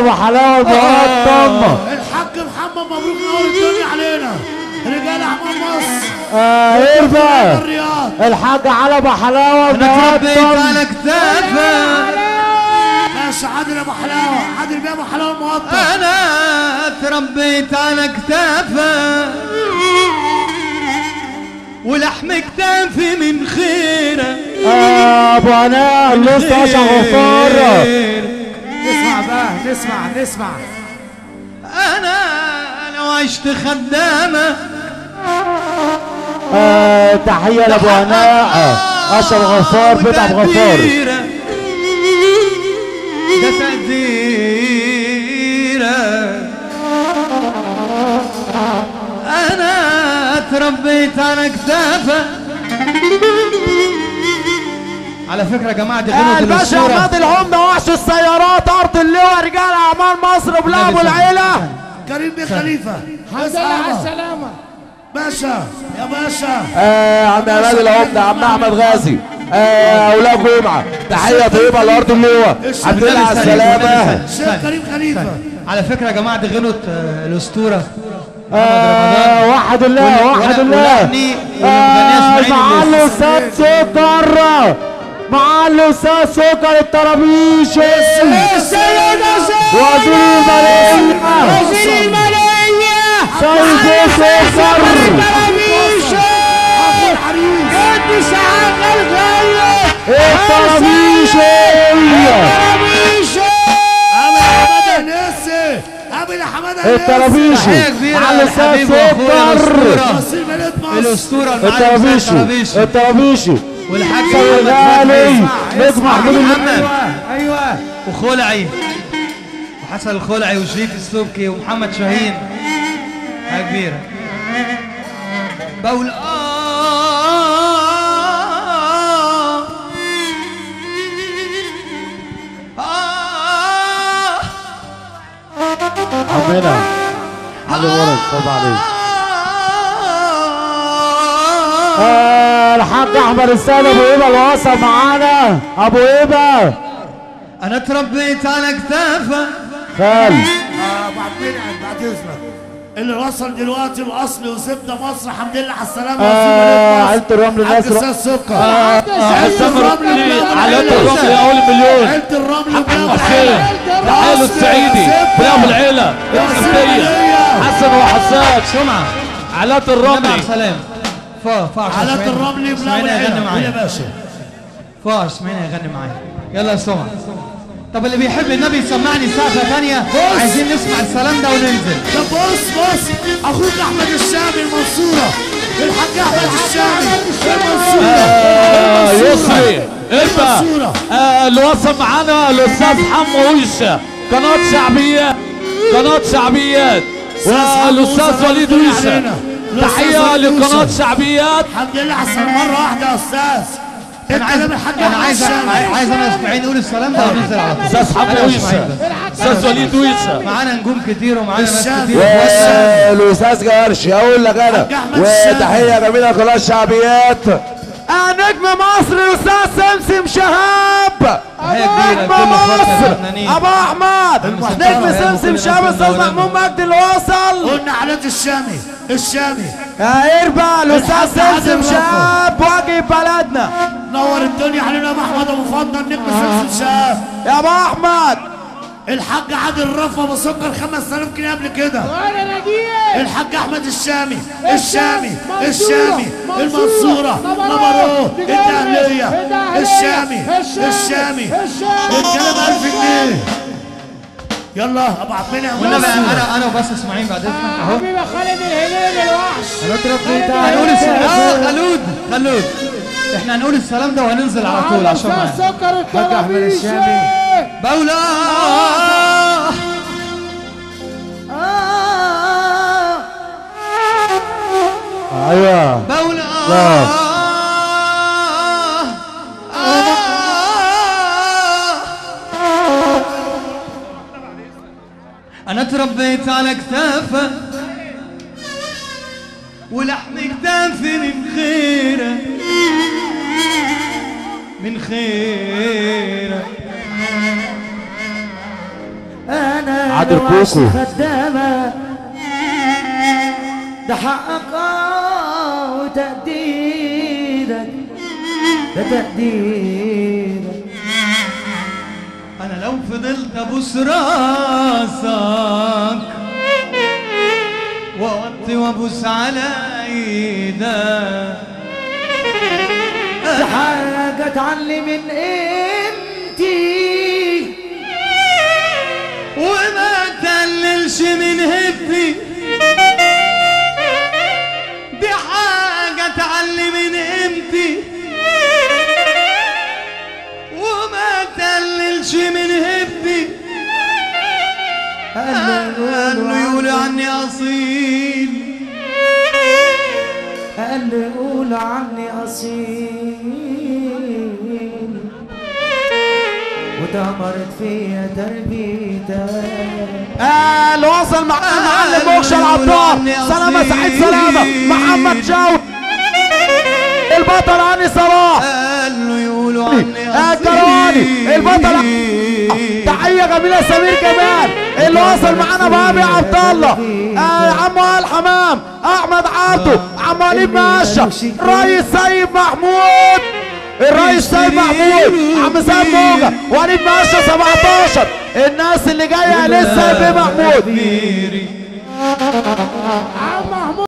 ابو حلاوه المقطم الحاج محمد مبروك نور الدنيا علينا رجال احمد مصر آه اربع الرياض الحاج علي ابو حلاوه انا تربيت المقطم على كتافه ماشي عادل ابو حلاوه عادل بيه ابو حلاوه المقطم انا تربيت على كتافه ولحم كتافي من خيره آه ابو هناء اللوست اشا غفار نسمع بقى نسمع نسمع انا لو عشت خدامه آه تحيه لابو هناء اشرف غفار بيت ابو غفار وتقديرة. ده تقديره انا اتربيت على كتافه على فكره يا جماعه دي غنوه الباشا الاسطوره عماد العمده وحش السيارات ارض اللواء رجال اعمال مصر بلعب العيله كريم بيه خليفه الحمد لله على السلامة باشا يا باشا آه عم عماد العمده عم احمد غازي آه اولاد جمعه تحيه طيبه لارض اللواء عبد الله على السلامه الشيخ كريم خليفه على فكره يا جماعه دي غنوه آه، الاسطوره آه وحد الله ولا- وحد ولا- الله ولحني آه والمغنية مع إسماعيل الاستاذ سكر مع الاستاذ سكر الطرابيش وزير الماليه وزير المالية سيد سكر اخو الحريم انت شغال غير الطرابيش ابو حماده نسي ابو حماده الطرابيش تحيه كبيره مع الاستاذ لحبيبي واخويا سكر الاسطوره مصر مليت مصر الاسطوره المعلم الطرابيش سيد الطرابيش الطرابيش والحاج سيد غالي نجم محمود محمد المحمد ايوه وخلعي وحسن الخلعي وشريف السبكي ومحمد شاهين حاجه كبيره بقول آه آه عمنا علي ورد طب عليك آه الحاج احمد السيد ابو ايبه اللي وصل معانا ابو ايبه انا تربيت على كتافه خال آه بعد منعم بعد اذنك اللي وصل دلوقتي الاصل وزبده مصر الحمد لله على السلامه آه عيلة الرمل الناس عبد السيد سكر حسام الرمل علامة الرمل يا اول مليون عيلة الرمل حسين تحية السعيدي بلعب العيلة الاسكندرية حسن وحسان سمعه علامة النبي عليه الرمل السلام فا فا عشان علامة اسماعيل- الرمل بلا اسماعيل يغني يا معايا باشا فا اسماعيل يغني معايا يلا يا سمعه طب اللي بيحب النبي يسمعني سقفه ثانيه عايزين نسمع السلام ده وننزل طب بص بص اخوك احمد الشامي المنصوره الحاج احمد الشامي المنصوره آه، يسري انت المنصوره آه، اللي وصل معانا الاستاذ حمو ويشه قناة شعبيات قناة شعبيات والاستاذ وليد ويشه تحية لقناة شعبيات الحمد لله على السلامه مره واحده يا استاذ انا عايز الكلام الحاج انا احمد عايز الشامي عايز انا اسماعيل نقول السلام ده وننزل على طول استاذ أنا حمو وإسماعيل ويشه بس. استاذ وليد ويشه معانا نجوم كتير ومعانا ناس الشامي. كتير والاستاذ جرش اقول لك انا الحاج أحمد الشامي. وتحيه جميله لقناه الشعبيات نجم مصر الاستاذ سمسم شهاب تحية كبيرة نجم لكل اخواتنا مصر الفنانين ابو احمد المسلسل نجم يا أبو سمسم كل شهاب الناس استاذ مدورنا. محمود مجدي اللي وصل قلنا علامه الشامي الشامي يا اربع الاستاذ الحاج عادل سمسم رفع. شهاب واجب بلدنا نور الدنيا علينا يا ابو احمد ابو فضل نجم سمسم شهاب يا ابو احمد الحاج عادل رفع ابو سكر 5000 جنيه قبل كده وانا نجيب الحاج احمد الشامي الشامي الشامي المنصوره نمرو الدهليه الشامي الشامي الكلام 1000 جنيه يلا ابو عبد المنعم والنبي منصور. انا انا وبس اسماعيل بعد اذنك اهو حبيبي خالد الهلال الوحش هنقول السلام اه خلود خلود احنا هنقول السلام ده وهننزل على طول عشان معانا معانا سكر الطرابيش بولا ايوه بولا لا. انا تربيت على كتافه ولحم كتافي من خيره من خيره انا عادل كوكو. خدامة ده حقك آه وتقديرك ده تقديرك انا لو فضلت ابوس راسك واوطي وابوس على ايدك ده حاجة اتعلم من قيمتي وما تقللش من هبتي دي حاجة تعلي من قيمتي وما تقللش من هبتي قالوا يقولوا عني أصيل قال لي قول عني أصيل ودمرت فيا تربيتك آه اللي وصل معانا المعلم موكش العطار سلامة سعيد سلامة محمد جاود البطل هاني صلاح قالوا يقولوا عني آه كرواني البطل تحية جميلة سمير كمال اللي وصل معانا بابي عبد الله آه عمو الحمام احمد عبده عمو وليد ماشا الرئيس سيد محمود الرئيس سيد محمود عم سيد موجة وليد ماشا 17 الناس اللي جايه لسه في محمود عم